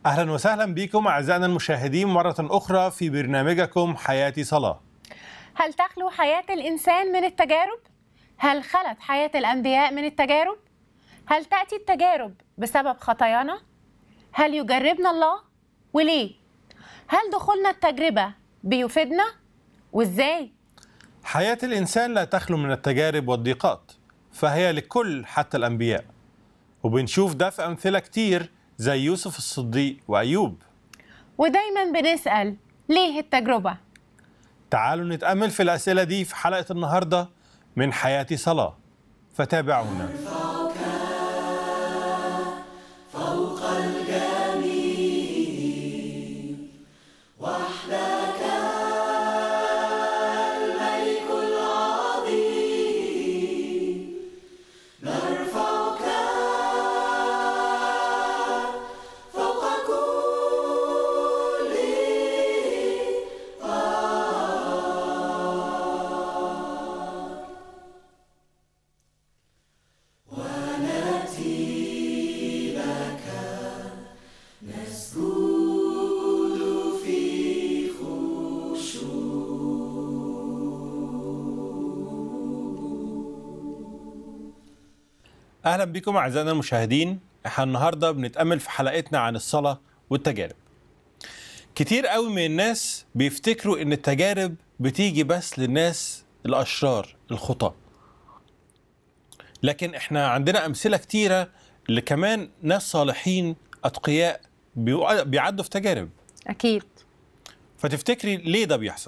اهلا وسهلا بكم اعزائنا المشاهدين مره اخرى في برنامجكم حياتي صلاه. هل تخلو حياة الإنسان من التجارب؟ هل خلت حياة الأنبياء من التجارب؟ هل تأتي التجارب بسبب خطايانا؟ هل يجربنا الله؟ وليه؟ هل دخولنا التجربة بيفيدنا؟ وإزاي؟ حياه الانسان لا تخلو من التجارب والضيقات فهي لكل حتى الانبياء. وبنشوف ده في امثله كتير زي يوسف الصديق وايوب. ودايما بنسأل ليه التجربة؟ تعالوا نتامل في الاسئله دي في حلقه النهارده من حياتي صلاه. فتابعونا. اهلا بكم اعزائنا المشاهدين احنا النهارده بنتامل في حلقتنا عن الصلاه والتجارب كتير قوي من الناس بيفتكروا ان التجارب بتيجي بس للناس الاشرار الخطاه لكن احنا عندنا امثله كتيره اللي كمان ناس صالحين اتقياء بيوع- بيعدوا في تجارب أكيد فتفتكري ليه ده بيحصل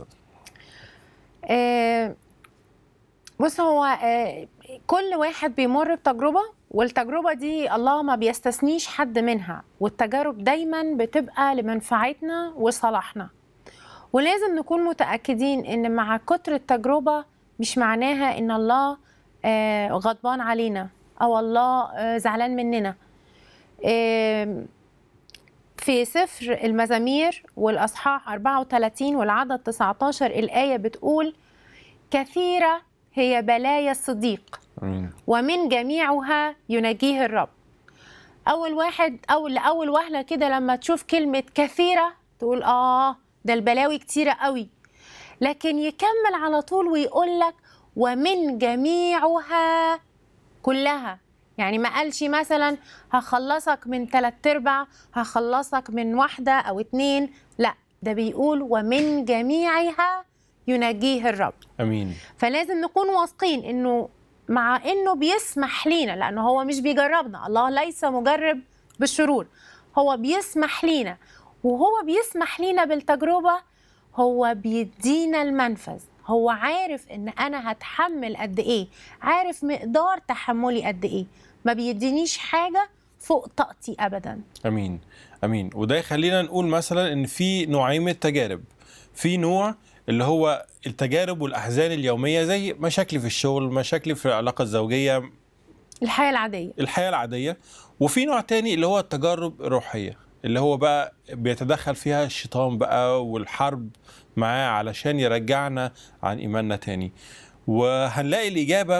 آه، بص هو آه، كل واحد بيمر بتجربة والتجربة دي الله ما بيستثنيش حد منها والتجارب دايما بتبقى لمنفعتنا وصلاحنا ولازم نكون متأكدين إن مع كتر التجربة مش معناها إن الله آه، غضبان علينا أو الله آه، زعلان مننا آم، في سفر المزامير والأصحاح 34 والعدد 19 الآية بتقول كثيرة هي بلايا الصديق امين ومن جميعها ينجيه الرب أول واحد أول لأول وهلة كده لما تشوف كلمة كثيرة تقول آه ده البلاوي كتيرة قوي لكن يكمل على طول ويقول لك ومن جميعها كلها يعني ما قالش مثلا هخلصك من تلات ارباع هخلصك من واحدة أو اتنين لا ده بيقول ومن جميعها ينجيه الرب امين فلازم نكون واثقين انه مع انه بيسمح لينا لانه هو مش بيجربنا الله ليس مجرب بالشرور هو بيسمح لينا وهو بيسمح لينا بالتجربه هو بيدينا المنفذ هو عارف ان انا هتحمل قد ايه عارف مقدار تحملي قد ايه ما بيدينيش حاجه فوق طاقتي ابدا امين امين وده يخلينا نقول مثلا ان في نوعين من التجارب في نوع اللي هو التجارب والاحزان اليوميه زي مشاكل في الشغل مشاكل في العلاقه الزوجيه الحياه العاديه الحياه العاديه وفي نوع تاني اللي هو التجارب الروحيه اللي هو بقى بيتدخل فيها الشيطان بقى والحرب معاه علشان يرجعنا عن ايماننا تاني وهنلاقي الاجابه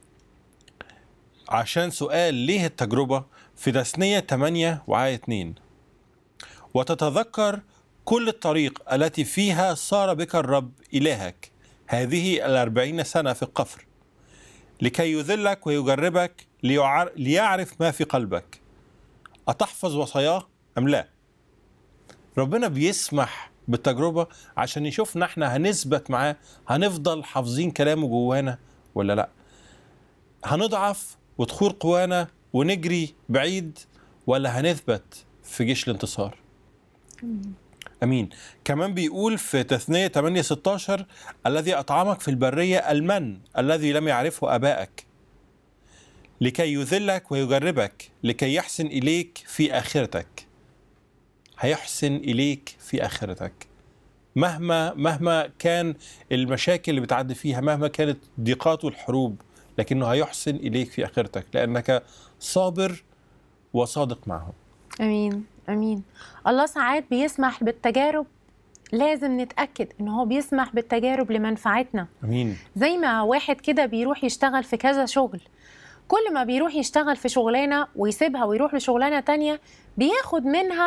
عشان سؤال ليه التجربه في تثنيه 8 وآية 2 وتتذكر كل الطريق التي فيها صار بك الرب إلهك هذه الأربعين سنة في القفر لكي يذلك ويجربك ليعر... ليعرف ما في قلبك أتحفظ وصاياه أم لا ربنا بيسمح بالتجربة عشان يشوفنا احنا هنثبت معاه هنفضل حافظين كلامه جوانا ولا لا هنضعف وتخور قوانا ونجري بعيد ولا هنثبت في جيش الانتصار امين كمان بيقول في تثنيه 8 16 الذي اطعمك في البريه المن الذي لم يعرفه ابائك لكي يذلك ويجربك لكي يحسن اليك في اخرتك هيحسن اليك في اخرتك مهما مهما كان المشاكل اللي بتعدي فيها مهما كانت ضيقات والحروب لكنه هيحسن اليك في اخرتك لانك صابر وصادق معه امين امين الله ساعات بيسمح بالتجارب لازم نتاكد ان هو بيسمح بالتجارب لمنفعتنا امين زي ما واحد كده بيروح يشتغل في كذا شغل كل ما بيروح يشتغل في شغلانه ويسيبها ويروح لشغلانه تانية بياخد منها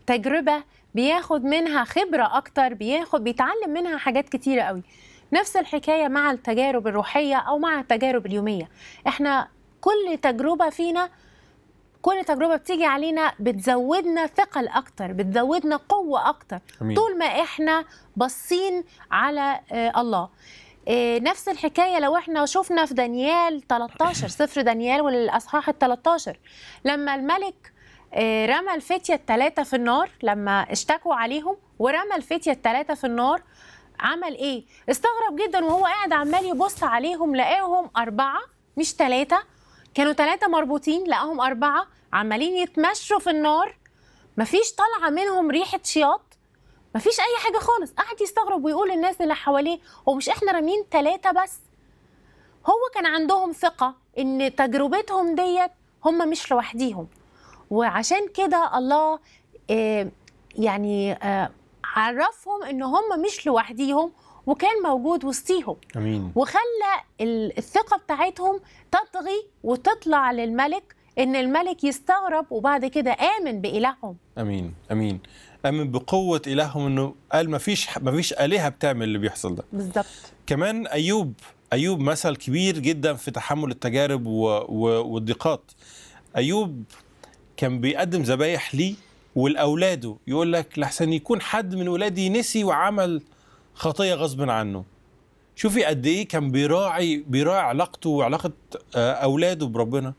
تجربة بياخد منها خبرة أكتر بياخد بيتعلم منها حاجات كتيرة قوي نفس الحكاية مع التجارب الروحية أو مع التجارب اليومية احنا كل تجربة فينا كل تجربة بتيجي علينا بتزودنا ثقل أكتر بتزودنا قوة أكتر امين طول ما احنا باصين على آه، الله آه، نفس الحكايه لو احنا شفنا في دانيال 13 سفر دانيال والاصحاح ال 13 لما الملك آه، رمى الفتيه الثلاثه في النار لما اشتكوا عليهم ورمى الفتيه الثلاثه في النار عمل ايه؟ استغرب جدا وهو قاعد عمال يبص عليهم لقاهم اربعه مش ثلاثه كانوا ثلاثه مربوطين لقاهم اربعه عمالين يتمشوا في النار مفيش طالعه منهم ريحه شياط مفيش اي حاجه خالص قعد يستغرب ويقول للناس اللي حواليه هو مش احنا رامين ثلاثه بس هو كان عندهم ثقه ان تجربتهم ديت هم مش لوحديهم وعشان كده الله آه، يعني آه، عرفهم ان هم مش لوحديهم وكان موجود وسطيهم امين وخلى ال- الثقة بتاعتهم تطغي وتطلع للملك إن الملك يستغرب وبعد كده آمن بإلههم امين امين امن بقوه الههم انه قال ما فيش ما فيش الهه بتعمل اللي بيحصل ده بالظبط كمان ايوب ايوب مثل كبير جدا في تحمل التجارب و... و... والضيقات ايوب كان بيقدم ذبايح ليه ولاولاده يقول لك لحسن يكون حد من ولادي نسي وعمل خطيه غصب عنه شوفي قد ايه كان بيراعي بيراعي علاقته وعلاقه آه، اولاده بربنا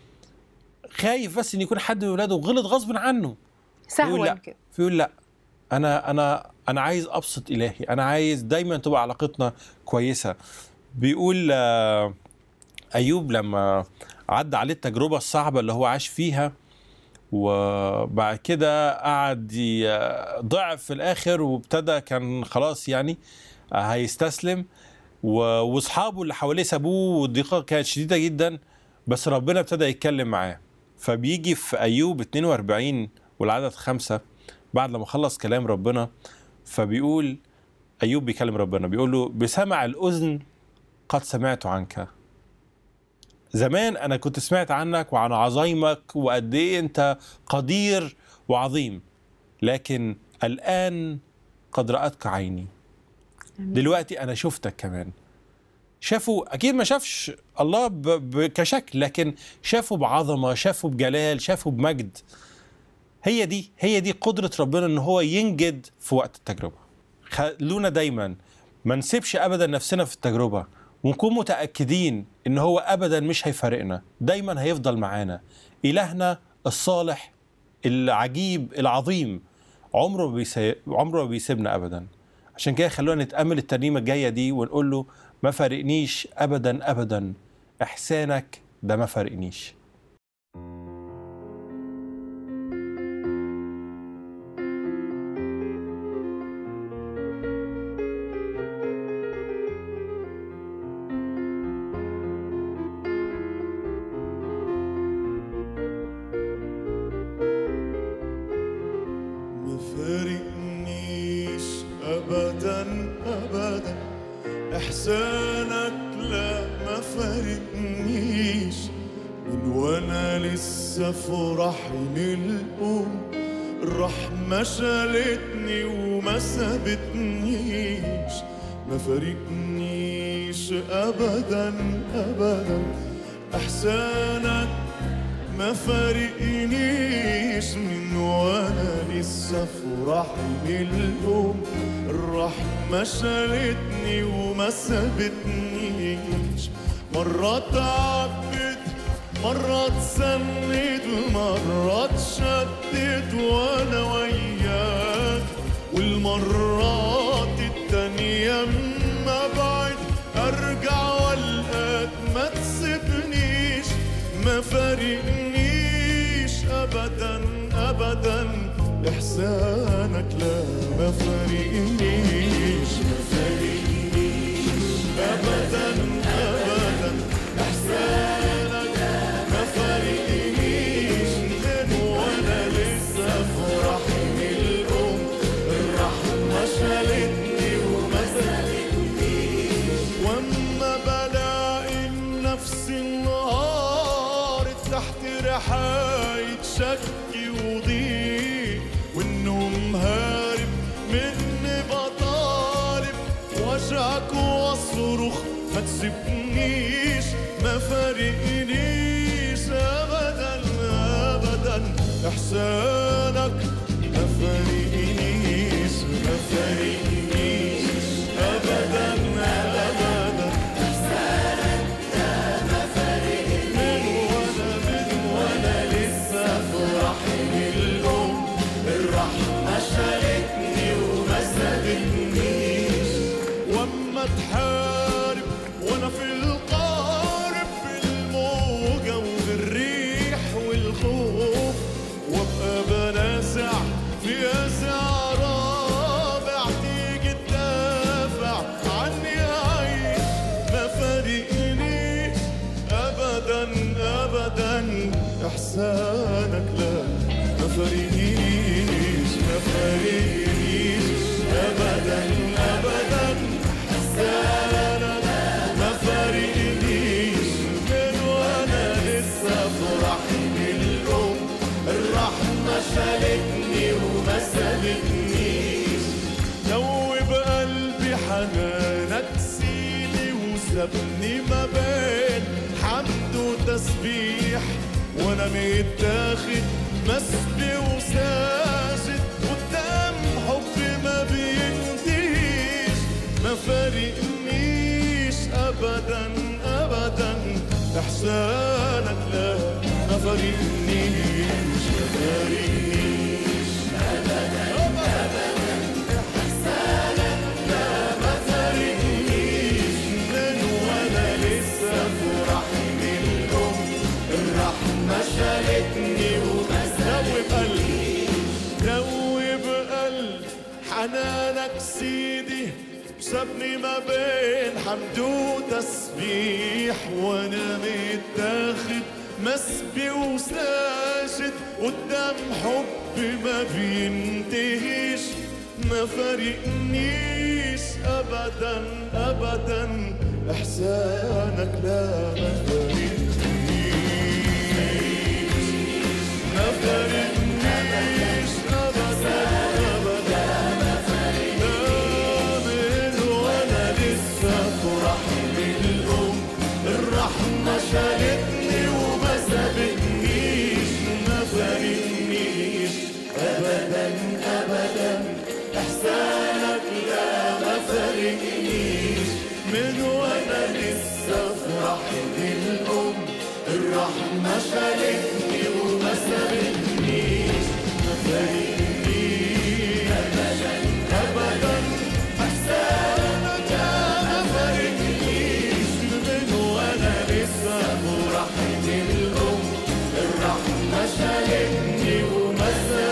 خايف بس ان يكون حد من ولاده غلط غصب عنه سهوا لا. كده فيقول لا انا انا انا عايز ابسط الهي انا عايز دايما تبقى علاقتنا كويسه بيقول آه، ايوب لما عدى عليه التجربه الصعبه اللي هو عاش فيها وبعد كده قعد ي- ضعف في الاخر وابتدى كان خلاص يعني آه، هيستسلم و- واصحابه اللي حواليه سابوه والضيقه كانت شديده جدا بس ربنا ابتدى يتكلم معاه فبيجي في ايوب 42 والعدد خمسة بعد لما خلص كلام ربنا فبيقول ايوب بيكلم ربنا بيقول له بسمع الاذن قد سمعت عنك زمان انا كنت سمعت عنك وعن عظايمك وقد ايه انت قدير وعظيم لكن الان قد راتك عيني آمين. دلوقتي انا شفتك كمان شافوا اكيد ما شافش الله ب... ب... كشكل لكن شافوا بعظمه شافوا بجلال شافوا بمجد هي دي هي دي قدره ربنا ان هو ينجد في وقت التجربه خلونا دايما ما نسيبش ابدا نفسنا في التجربه ونكون متاكدين ان هو ابدا مش هيفارقنا دايما هيفضل معانا الهنا الصالح العجيب العظيم عمره ما بيسي... عمره ما بيسيبنا ابدا عشان كده خلونا نتامل الترنيمه الجايه دي ونقول له ما فارقنيش ابدا ابدا احسانك ده ما فارقنيش ما فارقنيش ابدا ابدا احسانك لا ما فارقنيش من وانا لسه في رحم الام الرحمة شالتني وما سابتنيش ما فارقنيش ابدا ابدا احسانك ما فارقنيش من وانا لسه في رحم الام الرحمة شالتني وما سابتنيش مرة تعبت مرة اتسند مرة اتشدد وانا وياك والمرات التانية اما بعد ارجع والقاك ما تسيبنيش ما فارقنيش ابدا ابدا احسانك لا ما فارقنيش ما فارقنيش ابدا ابدا احسانك ما فارقنيش من وانا لسه في رحم الام الرحمه شالتني وما سالتنيش واما بلاقي نفسي النهار تحت رحاية شك وضيق وان إحسانك ما فارقنيش ما فارقنيش أبدا أبدا من وأنا من وأنا لسه في رحم الأم الرحمة شالتني وما سابتنيش واما تحارب وانا في القارب في الموجة وفي الريح والخوف وابقى بنازع في ازع رابع تيجي تدافع عني عيش ما فارقنيش ابدا ابدا احسانك لا ما فارقنيش ما فارقنيش ابدا ابدا احسانك ما فارقنيش من وانا لسه في رحم الام الرحمه شالتني وما سابتنيش دوب قلبي حنانك سيدي وسابني ما بين حمد وتسبيح وانا متاخد مسبي وساجد قدام حب ما بينتهيش ما فارقنيش ابدا ابدا احسانك لا ما فارقنيش ما فارقنيش فارقنيش من وانا لسه في رحم الام الرحمه شالتني ومسدوب قلبي دوب قلبي حنانك سيدي سابني ما بين حمد وتسبيح وانا متاخد مسبي وساجد قدام حب ما بينتهيش ما فارقنيش ابدا ابدا احسانك لا ما فارقنيش ما فارقنيش ابدا ابدا آمن وانا لسه في رحم الام الرحمه شالتني وما سابتنيش ما فارقنيش ابدا ابدا احسانك لا ما فارقنيش من وانا لسه في رحم الام الرحمه شالتني وما سابتنيش ما فارقنيش ابدا ابدا احسانك لا ما فارقنيش من وانا لسه في رحم الام الرحمه شالتني وما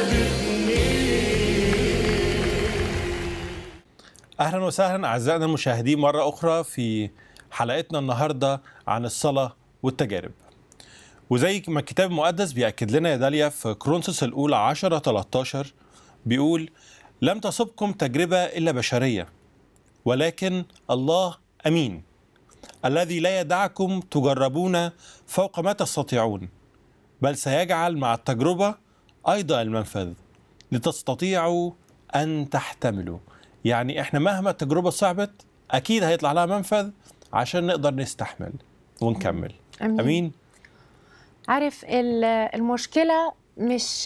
سابتنيش اهلا وسهلا اعزائنا المشاهدين مره اخرى في حلقتنا النهارده عن الصلاه والتجارب وزي ما الكتاب المقدس بيأكد لنا يا داليا في كرونسوس الأولى 10 13 بيقول لم تصبكم تجربة إلا بشرية ولكن الله أمين الذي لا يدعكم تجربون فوق ما تستطيعون بل سيجعل مع التجربة أيضا المنفذ لتستطيعوا أن تحتملوا يعني إحنا مهما التجربة صعبت أكيد هيطلع لها منفذ عشان نقدر نستحمل ونكمل أمين. أمين عارف ال- المشكله مش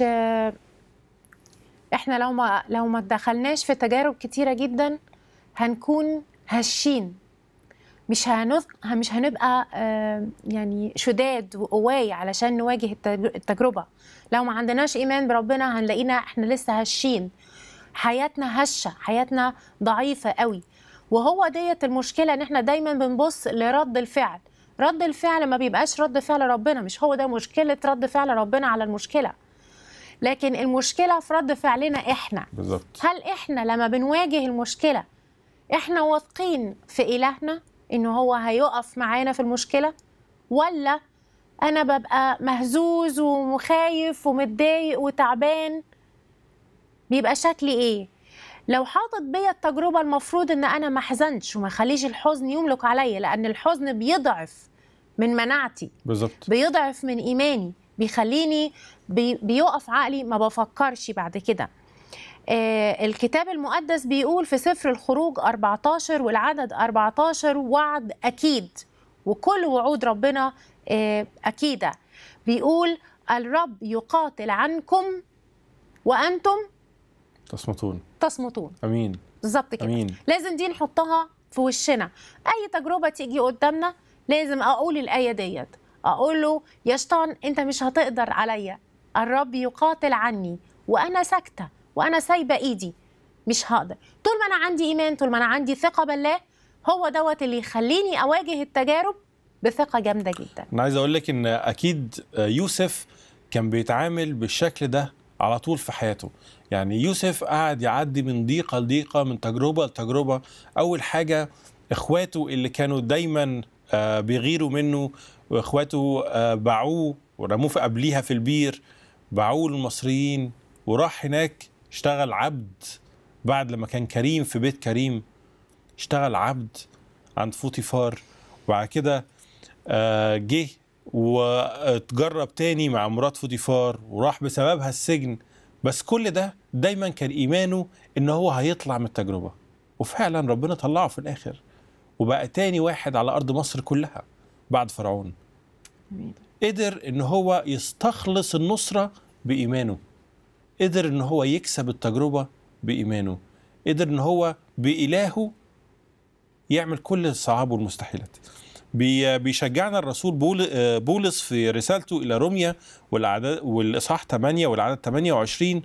احنا لو ما لو ما دخلناش في تجارب كتيره جدا هنكون هشين مش هنث... مش هنبقى آه، يعني شداد وقواي علشان نواجه التج- التجربه لو ما عندناش ايمان بربنا هنلاقينا احنا لسه هشين حياتنا هشه حياتنا ضعيفه قوي وهو ديت المشكله ان احنا دايما بنبص لرد الفعل رد الفعل ما بيبقاش رد فعل ربنا مش هو ده مشكله رد فعل ربنا على المشكله لكن المشكله في رد فعلنا احنا بالظبط هل احنا لما بنواجه المشكله احنا واثقين في الهنا انه هو هيقف معانا في المشكله ولا انا ببقى مهزوز ومخايف ومتضايق وتعبان بيبقى شكلي ايه لو حاطط بيا التجربه المفروض ان انا ما احزنش وما اخليش الحزن يملك عليا لان الحزن بيضعف من مناعتي بالظبط بيضعف من ايماني بيخليني بي بيقف عقلي ما بفكرش بعد كده آه الكتاب المقدس بيقول في سفر الخروج 14 والعدد 14 وعد اكيد وكل وعود ربنا آه اكيده بيقول الرب يقاتل عنكم وانتم تصمتون تصمتون امين بالظبط كده امين لازم دي نحطها في وشنا اي تجربه تيجي قدامنا لازم اقول الايه ديت اقول له يا شيطان انت مش هتقدر عليا الرب يقاتل عني وانا ساكته وانا سايبه ايدي مش هقدر طول ما انا عندي ايمان طول ما انا عندي ثقه بالله هو دوت اللي يخليني اواجه التجارب بثقه جامده جدا انا عايز اقول لك ان اكيد يوسف كان بيتعامل بالشكل ده على طول في حياته يعني يوسف قعد يعدي من ضيقه لضيقه من تجربه لتجربه اول حاجه اخواته اللي كانوا دايما آه، بيغيروا منه واخواته آه، باعوه ورموه في قبليها في البير باعوه للمصريين وراح هناك اشتغل عبد بعد لما كان كريم في بيت كريم اشتغل عبد عند فوطيفار وبعد كده آه، جه واتجرب تاني مع مرات فوطيفار وراح بسببها السجن بس كل ده دايما كان ايمانه ان هو هيطلع من التجربه وفعلا ربنا طلعه في الاخر وبقى تاني واحد على ارض مصر كلها بعد فرعون قدر ان هو يستخلص النصره بايمانه قدر ان هو يكسب التجربه بايمانه قدر ان هو بالهه يعمل كل الصعاب والمستحيلات بي- بيشجعنا الرسول بول- آه، بولس في رسالته الى روميا والعدد والاصحاح 8 والعدد 28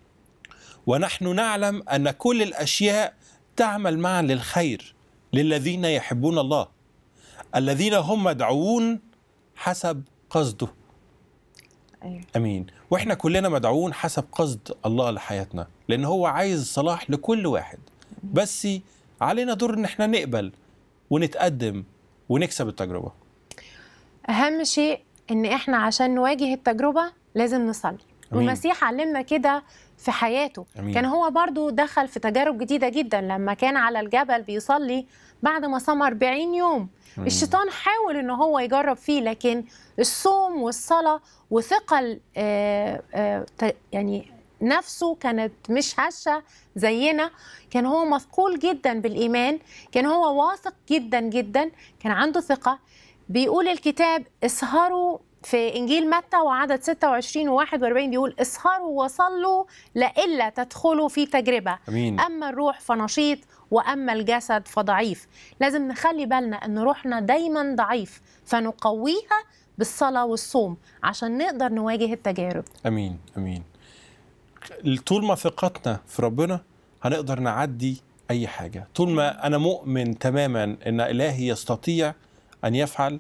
ونحن نعلم ان كل الاشياء تعمل معا للخير للذين يحبون الله الذين هم مدعوون حسب قصده أيوة. امين واحنا كلنا مدعوون حسب قصد الله لحياتنا لان هو عايز صلاح لكل واحد بس علينا دور ان احنا نقبل ونتقدم ونكسب التجربه اهم شيء ان احنا عشان نواجه التجربه لازم نصلي أمين. والمسيح علمنا كده في حياته أمين. كان هو برضو دخل في تجارب جديدة جدا لما كان على الجبل بيصلي بعد ما صام 40 يوم أمين. الشيطان حاول ان هو يجرب فيه لكن الصوم والصلاة وثقل آه، آه، ت- يعني نفسه كانت مش هشة زينا كان هو مثقول جدا بالإيمان كان هو واثق جدا جدا كان عنده ثقة بيقول الكتاب اسهروا في إنجيل متى وعدد 26 و 41 بيقول اسهروا وصلوا لئلا تدخلوا في تجربة امين أما الروح فنشيط وأما الجسد فضعيف لازم نخلي بالنا أن روحنا دايما ضعيف فنقويها بالصلاة والصوم عشان نقدر نواجه التجارب امين امين طول ما ثقتنا في ربنا هنقدر نعدي اي حاجه طول ما انا مؤمن تماما ان الهي يستطيع ان يفعل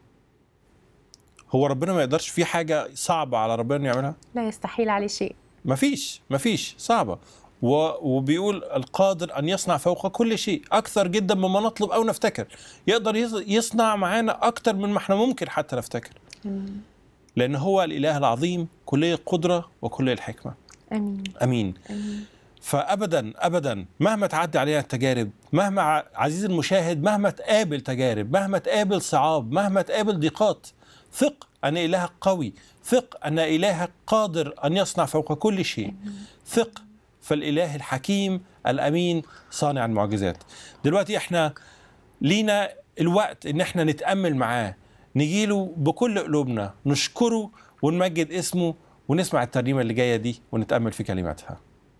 هو ربنا ما يقدرش في حاجه صعبه على ربنا إنه يعملها لا يستحيل عليه شيء مفيش مفيش صعبة و- وبيقول القادر أن يصنع فوق كل شيء أكثر جدا مما نطلب أو نفتكر يقدر يص- يصنع معانا أكتر من ما احنا ممكن حتى نفتكر لأن هو الإله العظيم كلية القدرة وكلية الحكمة أمين أمين أمين فابدا ابدا مهما تعدي علينا التجارب مهما ع- عزيزي المشاهد مهما تقابل تجارب مهما تقابل صعاب مهما تقابل ضيقات ثق ان الهك قوي ثق ان الهك قادر ان يصنع فوق كل شيء ثق فالاله الحكيم الامين صانع المعجزات دلوقتي احنا لينا الوقت ان احنا نتامل معاه نجيله بكل قلوبنا نشكره ونمجد اسمه ونسمع الترنيمه اللي جايه دي ونتامل في كلماتها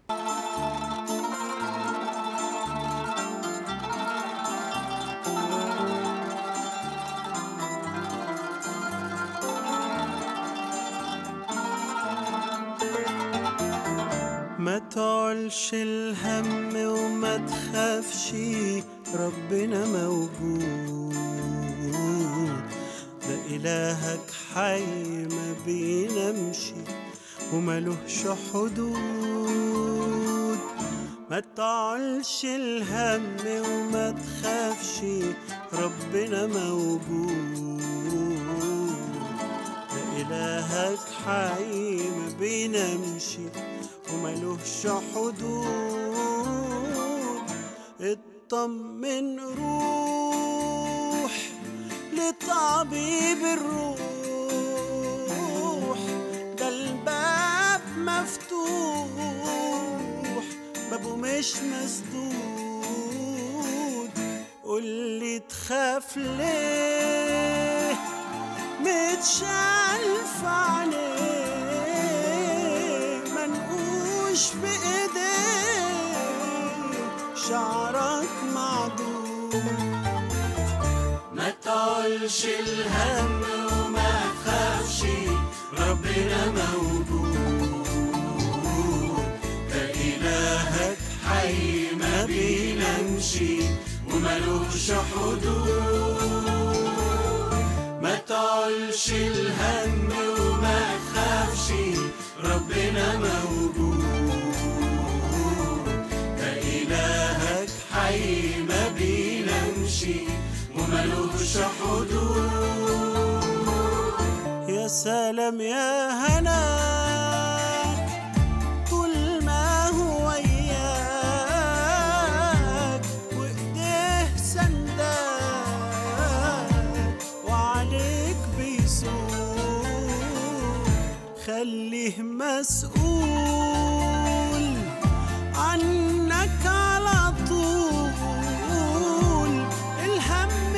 ما تعلش الهم وما تخافش ربنا موجود ده إلهك حي ما بينامش وملهش حدود ما تعلش الهم وما تخافش ربنا موجود ده إلهك حي ما بينامش وملوش حدود اطمن روح لطبيب الروح ده الباب مفتوح بابه مش مسدود قولي تخاف ليه متشال في عينيه مش في ايديه شعرك معدوم ما تعولش الهم وما تخافش ربنا موجود ده إلهك حي ما بينامش وملوش حدود ما تعولش الهم وما تخافش ربنا موجود ده إلهك حي ما بينامش وملوش حدود يا سلام يا هناك طول ما هو وياك وايديه سنداك وعليك بيسوق خليه مسؤول عنك على طول الهم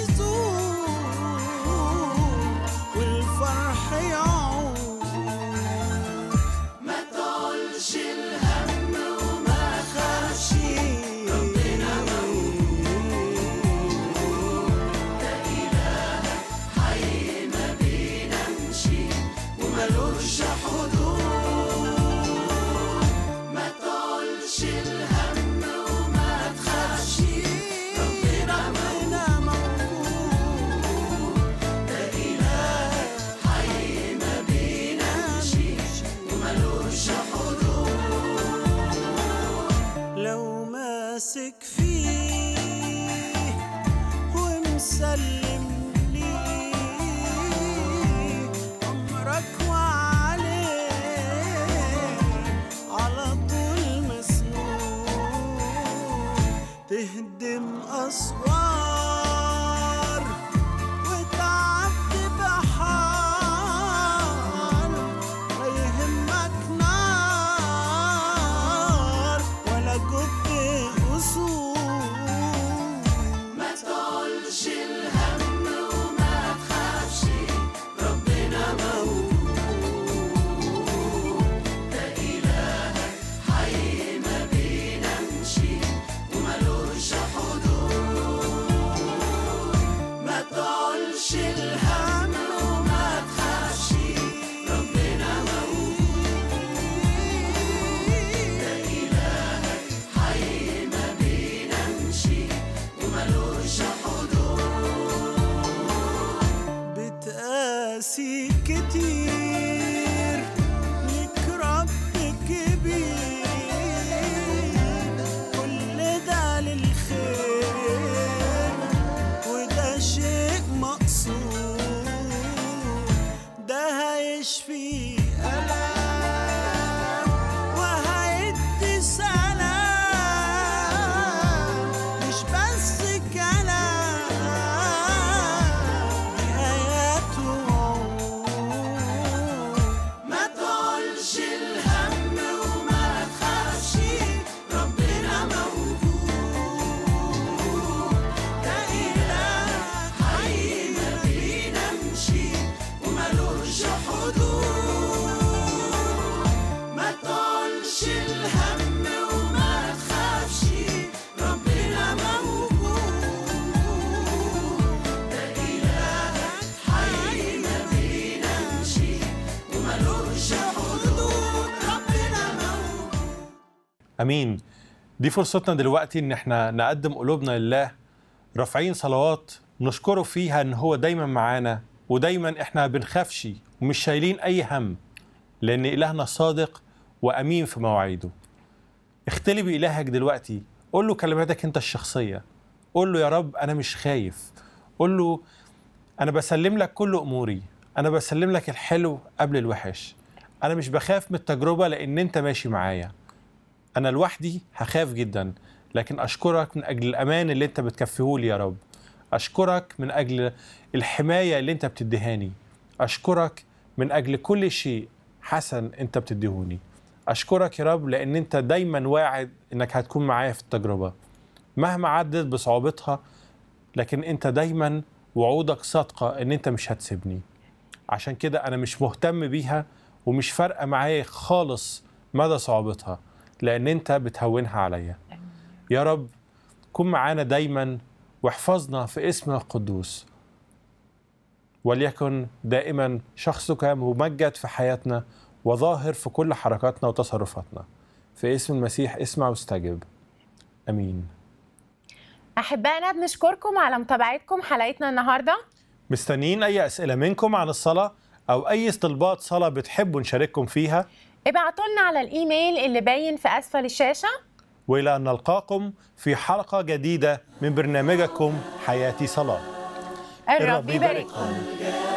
يزول والفرح يعود ما تقولش الهم وما خافش ربنا موجود ده إلهك حي ما بينامش وملوش حدود ما تقولش الهم وما تخافش ربنا موجود ده إلهك حي ما بينامش وملوش حدود لو ماسك فيه ومسلم ليه أمرك وعليه على طول مسنون تهدم أسوار وتعدي بحار لا يهمك نار ولا جب أصول ما تقولش الهم وما تخافش ربنا موجود ده إلهك حي ما بينامش وملوش حدود ما تقولش الهم وما تخافش ربنا موجود ده إلهك حي ما بينامش وملوش حدود بتقاسي كتير لك رب كبير كل ده للخير وده شيء مقصود ده هيشفي ألم وهيدي سلام مش بس كلام دي آيات وعود ما تقولش الهم وما تخافش ربنا موجود ده إله حي ما بينامش وملوش حدود ما تقولش الهم وما تخافش ربنا موجود ده إلهك حي ما بينامش وملوش حدود ربنا موجود امين دي فرصتنا دلوقتي ان احنا نقدم قلوبنا لله رافعين صلوات نشكره فيها ان هو دايما معانا ودايما احنا ما بنخافش ومش شايلين اي هم لان الهنا صادق وامين في مواعيده اختلي بإلهك دلوقتي قول له كلماتك انت الشخصية قول له يا رب انا مش خايف قول له انا بسلم لك كل اموري انا بسلم لك الحلو قبل الوحش انا مش بخاف من التجربة لان انت ماشي معايا انا لوحدي هخاف جدا لكن اشكرك من اجل الامان اللي انت بتكفيه يا رب اشكرك من اجل الحمايه اللي انت بتديهاني اشكرك من اجل كل شيء حسن انت بتديهوني اشكرك يا رب لان انت دايما واعد انك هتكون معايا في التجربه مهما عدت بصعوبتها لكن انت دايما وعودك صادقه ان انت مش هتسيبني عشان كده انا مش مهتم بيها ومش فارقه معايا خالص مدى صعوبتها لأن أنت بتهونها عليا يا رب كن معانا دايما واحفظنا في اسمك القدوس وليكن دائما شخصك ممجد في حياتنا وظاهر في كل حركاتنا وتصرفاتنا في اسم المسيح اسمع واستجب امين احبائنا بنشكركم على متابعتكم حلقتنا النهارده مستنيين اي اسئله منكم عن الصلاه او اي استلباط صلاه بتحبوا نشارككم فيها ابعتوا لنا على الايميل اللي باين في اسفل الشاشه والى ان نلقاكم في حلقه جديده من برنامجكم حياتي صلاه الرب يبارككم